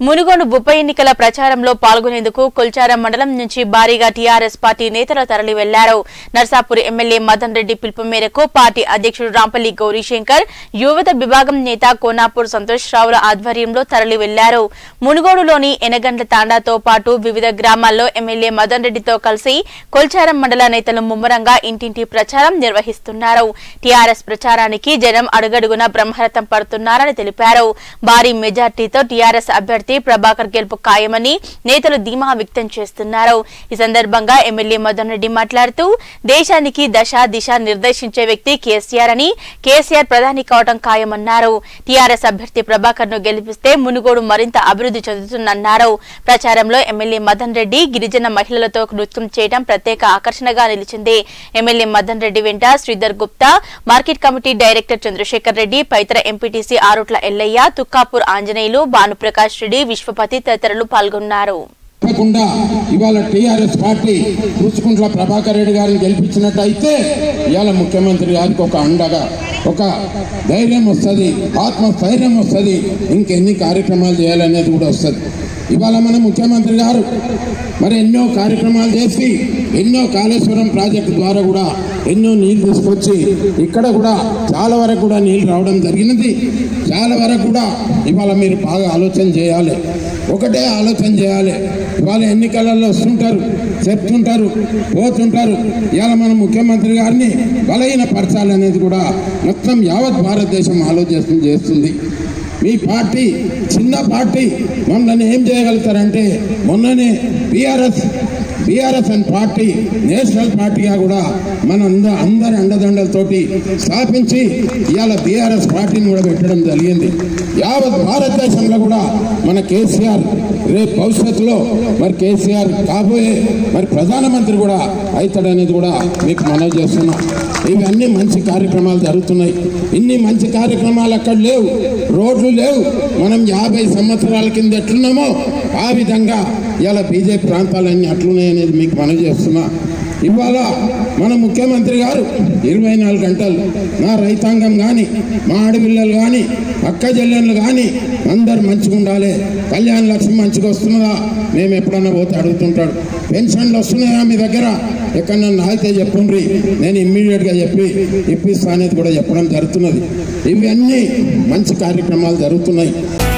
మునుగోడు ఉప ఎన్నికల ప్రచారంలో పాల్గొనేందుకు కొల్చారం మండలం నుంచి భారీగా టీఆర్ఎస్ పార్టీ నేతలు తరలి వెళ్లారు నర్సాపూర్ ఎమ్మెల్యే మదన్ రెడ్డి పిలుపు మేరకు పార్టీ అధ్యక్షుడు రాంపల్లి గౌరీశంకర్ యువత విభాగం నేత కోనాపూర్ సంతోష్ రావుల ఆధ్వర్యంలో తరలి వెళ్లారు మునుగోడులోని ఎనగండ్ల తాండాతో పాటు వివిధ గ్రామాల్లో ఎమ్మెల్యే మదన్ రెడ్డితో కలిసి కొల్చారం మండల నేతలు ముమ్మరంగా ఇంటింటి ప్రచారం నిర్వహిస్తున్నారు టీఆర్ఎస్ ప్రచారానికి జనం అడుగడుగున బ్రహ్మరథం పడుతున్నారని తెలిపారు భారీ మెజార్టీతో టీఆర్ఎస్ అభ్యర్థి ప్రభాకర్ గెలుపు ఖాయమని నేతలు ధీమా వ్యక్తం చేస్తున్నారు ఈ సందర్భంగా ఎమ్మెల్యే మదన్ రెడ్డి మాట్లాడుతూ దేశానికి దశ దిశ నిర్దేశించే వ్యక్తి కేసీఆర్ అని కేసీఆర్ ప్రధాని కావడం ఖాయమన్నారు టీఆర్ఎస్ అభ్యర్థి ప్రభాకర్ ను గెలిపిస్తే మునుగోడు మరింత అభివృద్ధి చెందుతుందన్నారు ప్రచారంలో ఎమ్మెల్యే మదన్ రెడ్డి గిరిజన మహిళలతో నృత్యం చేయడం ప్రత్యేక ఆకర్షణగా నిలిచింది ఎమ్మెల్యే మదన్ రెడ్డి వెంట Sridhar Gupta market committee director Chandrasekhar Reddy పైతర ఎంపీటీసీ ఆరుట్ల ఎల్లయ్య తుక్కాపూర్ ఆంజనేయులు భానుప్రకాష్ రెడ్డి విశ్వపతి తదితరులు పాల్గొన్నారు తప్పకుండా ఇవాళ టీఆర్ఎస్ పార్టీ కూచుకుంట్ల ప్రభాకర్ రెడ్డి గారిని గెలిపించినట్టయితే ఇవాళ ముఖ్యమంత్రి గారికి ఒక అండగా ఒక ధైర్యం వస్తుంది ఆత్మస్థైర్యం వస్తుంది ఇంకెన్ని కార్యక్రమాలు చేయాలనేది కూడా వస్తుంది ఇవాళ మన ముఖ్యమంత్రి గారు మరి ఎన్నో కార్యక్రమాలు చేసి ఎన్నో కాళేశ్వరం ప్రాజెక్టు ద్వారా కూడా ఎన్నో నీళ్లు తీసుకొచ్చి ఇక్కడ కూడా చాలా వరకు కూడా నీళ్లు రావడం జరిగినది చాలా వరకు కూడా ఇవాళ మీరు బాగా ఆలోచన చేయాలి ఒకటే ఆలోచన చేయాలి ఇవాళ ఎన్నికలలో వస్తుంటారు చెప్తుంటారు పోతుంటారు ఇవాళ మన ముఖ్యమంత్రి గారిని బలహీనపరచాలనేది కూడా మొత్తం యావత్ భారతదేశం ఆలోచన చేస్తుంది మీ పార్టీ చిన్న పార్టీ మొన్ననే ఏం చేయగలుగుతారంటే మొన్ననే BRS BRS and party national పార్టీగా కూడా మన అంద అందరి అండదండలతోటి స్థాపించి ఇవాళ బీఆర్ఎస్ పార్టీని కూడా పెట్టడం జరిగింది యావత్ భారతదేశంలో కూడా మన కేసీఆర్ రేపు భవిష్యత్తులో మరి కేసీఆర్ కాబోయే మరి ప్రధానమంత్రి కూడా అవుతాడనేది కూడా మీకు మనవి చేస్తున్నాం ఇవన్నీ మంచి కార్యక్రమాలు జరుగుతున్నాయి ఇన్ని మంచి కార్యక్రమాలు అక్కడ లేవు రోడ్లు లేవు మనం యాభై సంవత్సరాల కింద ఎట్లున్నామో ఆ విధంగా ఇలా బీజేపీ ప్రాంతాలన్నీ అట్లున్నాయి అనేది మీకు మనవి చేస్తున్నా ఇవాళ మన ముఖ్యమంత్రి గారు ఇరవై నాలుగు గంటలు నా రైతాంగం కానీ మా ఆడపిల్లలు కానీ అక్క చెల్లెళ్ళు కానీ అందరు మంచిగా ఉండాలి కళ్యాణ లక్ష్మి మంచిగా వస్తున్నదా మేము ఎప్పుడన్నా పోతే అడుగుతుంటాడు పెన్షన్లు వస్తున్నాయా మీ దగ్గర ఎక్కడన్నా అయితే చెప్పుండ్రి నేను ఇమ్మీడియట్గా చెప్పి ఇప్పిస్తా అనేది కూడా చెప్పడం జరుగుతున్నది ఇవన్నీ మంచి కార్యక్రమాలు జరుగుతున్నాయి